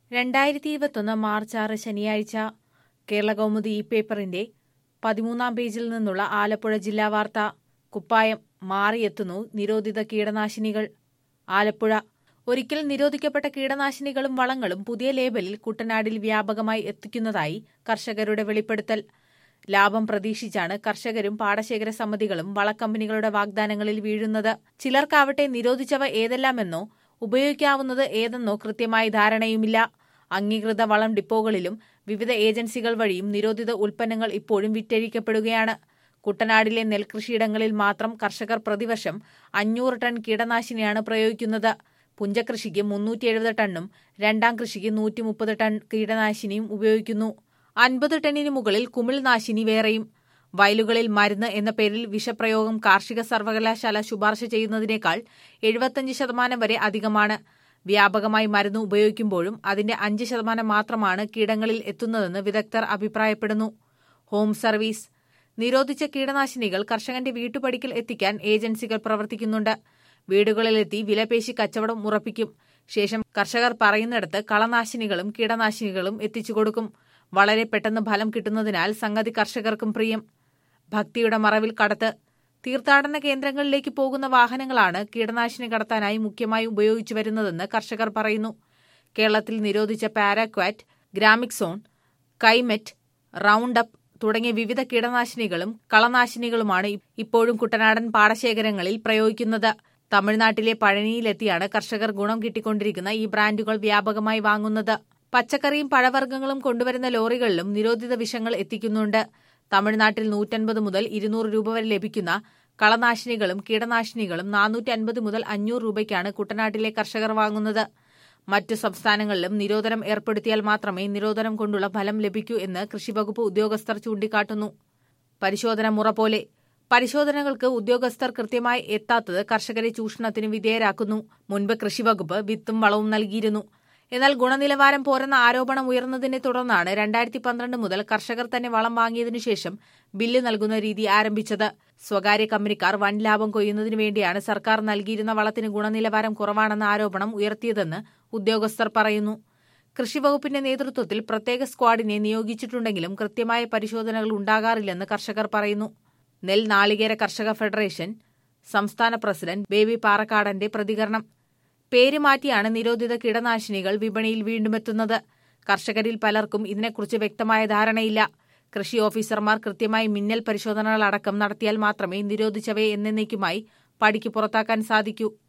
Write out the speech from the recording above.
രണ്ടായിരത്തി ഇരുപത്തൊന്ന് മാർച്ച് ആറ് ശനിയാഴ്ച കേരള കൗമുദി ഈ പേപ്പറിന്റെ പതിമൂന്നാം പേജിൽ നിന്നുള്ള ആലപ്പുഴ ജില്ലാ വാർത്ത കുപ്പായം മാറിയെത്തുന്നു നിരോധിത കീടനാശിനികൾ ആലപ്പുഴ ഒരിക്കൽ നിരോധിക്കപ്പെട്ട കീടനാശിനികളും വളങ്ങളും പുതിയ ലേബലിൽ കുട്ടനാടിൽ വ്യാപകമായി എത്തിക്കുന്നതായി കർഷകരുടെ വെളിപ്പെടുത്തൽ ലാഭം പ്രതീക്ഷിച്ചാണ് കർഷകരും പാടശേഖര സമിതികളും വളക്കമ്പനികളുടെ വാഗ്ദാനങ്ങളിൽ വീഴുന്നത് ചിലർക്കാവട്ടെ നിരോധിച്ചവ ഏതെല്ലാമെന്നോ ഉപയോഗിക്കാവുന്നത് ഏതെന്നോ കൃത്യമായ ധാരണയുമില്ല അംഗീകൃത വളം ഡിപ്പോകളിലും വിവിധ ഏജൻസികൾ വഴിയും നിരോധിത ഉൽപ്പന്നങ്ങൾ ഇപ്പോഴും വിറ്റഴിക്കപ്പെടുകയാണ് കുട്ടനാടിലെ നെൽകൃഷിയിടങ്ങളിൽ മാത്രം കർഷകർ പ്രതിവർഷം അഞ്ഞൂറ് ടൺ കീടനാശിനിയാണ് പ്രയോഗിക്കുന്നത് പുഞ്ചകൃഷിക്ക് മുന്നൂറ്റി എഴുപത് ടണ്ണും രണ്ടാം കൃഷിക്ക് നൂറ്റി മുപ്പത് ടൺ കീടനാശിനിയും ഉപയോഗിക്കുന്നു അൻപത് ടണ്ണിന് മുകളിൽ കുമിൾനാശിനി വേറെയും വയലുകളിൽ മരുന്ന് എന്ന പേരിൽ വിഷപ്രയോഗം കാർഷിക സർവകലാശാല ശുപാർശ ചെയ്യുന്നതിനേക്കാൾ എഴുപത്തഞ്ച് ശതമാനം വരെ അധികമാണ് വ്യാപകമായി മരുന്ന് ഉപയോഗിക്കുമ്പോഴും അതിന്റെ അഞ്ച് ശതമാനം മാത്രമാണ് കീടങ്ങളിൽ എത്തുന്നതെന്ന് വിദഗ്ധർ അഭിപ്രായപ്പെടുന്നു ഹോം സർവീസ് നിരോധിച്ച കീടനാശിനികൾ കർഷകന്റെ വീട്ടുപടിക്കൽ എത്തിക്കാൻ ഏജൻസികൾ പ്രവർത്തിക്കുന്നുണ്ട് വീടുകളിലെത്തി വിലപേശി കച്ചവടം ഉറപ്പിക്കും ശേഷം കർഷകർ പറയുന്നിടത്ത് കളനാശിനികളും കീടനാശിനികളും എത്തിച്ചു കൊടുക്കും വളരെ പെട്ടെന്ന് ഫലം കിട്ടുന്നതിനാൽ സംഗതി കർഷകർക്കും പ്രിയം ഭക്തിയുടെ മറവിൽ കടത്ത് തീർത്ഥാടന കേന്ദ്രങ്ങളിലേക്ക് പോകുന്ന വാഹനങ്ങളാണ് കീടനാശിനി കടത്താനായി മുഖ്യമായി ഉപയോഗിച്ചു വരുന്നതെന്ന് കർഷകർ പറയുന്നു കേരളത്തിൽ നിരോധിച്ച പാരാക്വാറ്റ് ഗ്രാമിക്സോൺ കൈമെറ്റ് റൗണ്ട് അപ്പ് തുടങ്ങിയ വിവിധ കീടനാശിനികളും കളനാശിനികളുമാണ് ഇപ്പോഴും കുട്ടനാടൻ പാടശേഖരങ്ങളിൽ പ്രയോഗിക്കുന്നത് തമിഴ്നാട്ടിലെ പഴനിയിലെത്തിയാണ് കർഷകർ ഗുണം കിട്ടിക്കൊണ്ടിരിക്കുന്ന ഈ ബ്രാൻഡുകൾ വ്യാപകമായി വാങ്ങുന്നത് പച്ചക്കറിയും പഴവർഗ്ഗങ്ങളും കൊണ്ടുവരുന്ന ലോറികളിലും നിരോധിത വിഷങ്ങൾ എത്തിക്കുന്നുണ്ട് തമിഴ്നാട്ടിൽ നൂറ്റൻപത് മുതൽ ഇരുന്നൂറ് രൂപ വരെ ലഭിക്കുന്ന കളനാശിനികളും കീടനാശിനികളും നാനൂറ്റി അൻപത് മുതൽ അഞ്ഞൂറ് രൂപയ്ക്കാണ് കുട്ടനാട്ടിലെ കർഷകർ വാങ്ങുന്നത് മറ്റു സംസ്ഥാനങ്ങളിലും നിരോധനം ഏർപ്പെടുത്തിയാൽ മാത്രമേ നിരോധനം കൊണ്ടുള്ള ഫലം ലഭിക്കൂ എന്ന് കൃഷിവകുപ്പ് ഉദ്യോഗസ്ഥർ ചൂണ്ടിക്കാട്ടുന്നു പരിശോധന മുറ പോലെ പരിശോധനകൾക്ക് ഉദ്യോഗസ്ഥർ കൃത്യമായി എത്താത്തത് കർഷകരെ ചൂഷണത്തിന് വിധേയരാക്കുന്നു മുൻപ് കൃഷിവകുപ്പ് വിത്തും വളവും നൽകിയിരുന്നു എന്നാൽ ഗുണനിലവാരം പോരെന്ന ആരോപണം ഉയർന്നതിനെ തുടർന്നാണ് രണ്ടായിരത്തി പന്ത്രണ്ട് മുതൽ കർഷകർ തന്നെ വളം വാങ്ങിയതിനു ശേഷം ബില്ല് നൽകുന്ന രീതി ആരംഭിച്ചത് സ്വകാര്യ കമ്പനിക്കാർ വൻ ലാഭം കൊയ്യുന്നതിനു വേണ്ടിയാണ് സർക്കാർ നൽകിയിരുന്ന വളത്തിന് ഗുണനിലവാരം കുറവാണെന്ന ആരോപണം ഉയർത്തിയതെന്ന് ഉദ്യോഗസ്ഥർ പറയുന്നു കൃഷിവകുപ്പിന്റെ നേതൃത്വത്തിൽ പ്രത്യേക സ്ക്വാഡിനെ നിയോഗിച്ചിട്ടുണ്ടെങ്കിലും കൃത്യമായ പരിശോധനകൾ ഉണ്ടാകാറില്ലെന്ന് കർഷകർ പറയുന്നു നെൽ നാളികേര കർഷക ഫെഡറേഷൻ സംസ്ഥാന പ്രസിഡന്റ് ബേബി പാറക്കാടന്റെ പ്രതികരണം പേര് മാറ്റിയാണ് നിരോധിത കീടനാശിനികൾ വിപണിയിൽ വീണ്ടുമെത്തുന്നത് കർഷകരിൽ പലർക്കും ഇതിനെക്കുറിച്ച് വ്യക്തമായ ധാരണയില്ല കൃഷി ഓഫീസർമാർ കൃത്യമായി മിന്നൽ പരിശോധനകളടക്കം നടത്തിയാൽ മാത്രമേ നിരോധിച്ചവയെ എന്നേക്കുമായി പടിക്ക് പുറത്താക്കാൻ സാധിക്കൂ